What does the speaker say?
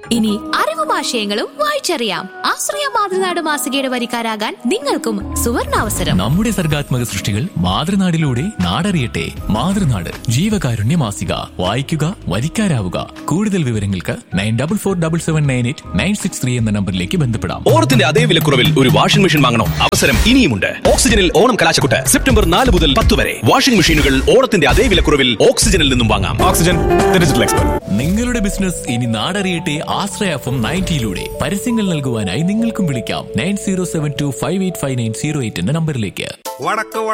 ഇനി അറിവും ആശയങ്ങളും വായിച്ചറിയാം ആശ്രയ മാതൃനാട് മാസികയുടെ വരിക്കാരാകാൻ നിങ്ങൾക്കും സുവർണാവസരം നമ്മുടെ സർഗാത്മക സൃഷ്ടികൾ മാതൃനാടിലൂടെ നാടറിയട്ടെ മാതൃനാട് ജീവകാരുണ്യ മാസിക വായിക്കുക വരിക്കാരാവുക കൂടുതൽ വിവരങ്ങൾക്ക് nine double four double seven nine eight nine six three എന്ന നമ്പറിലേക്ക് ബന്ധപ്പെടാം ഓണത്തിന്റെ അതേ വിലക്കുറവിൽ ഒരു വാഷിംഗ് മെഷീൻ വാങ്ങണോ അവസരം ഇനിയുമുണ്ട് ഓക്സിജനിൽ ഓണം കലാശക്കുട്ട് സെപ്റ്റംബർ നാല് മുതൽ പത്ത് വരെ വാഷിംഗ് മെഷീനുകൾ ഓണത്തിന്റെ അതേ വിലക്കുറവിൽ ഓക്സിജനിൽ നിന്നും വാങ്ങാം ഓക്സിജൻ ഡിജിറ്റൽ എക്സ്പെർട്ട് നിങ്ങളുടെ ബിസിനസ് ഇനി നാടറിയട്ടെ ആശ്രയ എഫ് എം നയൻറ്റിയിലൂടെ പരസ്യങ്ങൾ നൽകുവാനായി നിങ്ങൾക്കും വിളിക്കാം nine zero seven two five eight five nine zero eight എന്ന നമ്പറിലേക്ക് വടക്ക്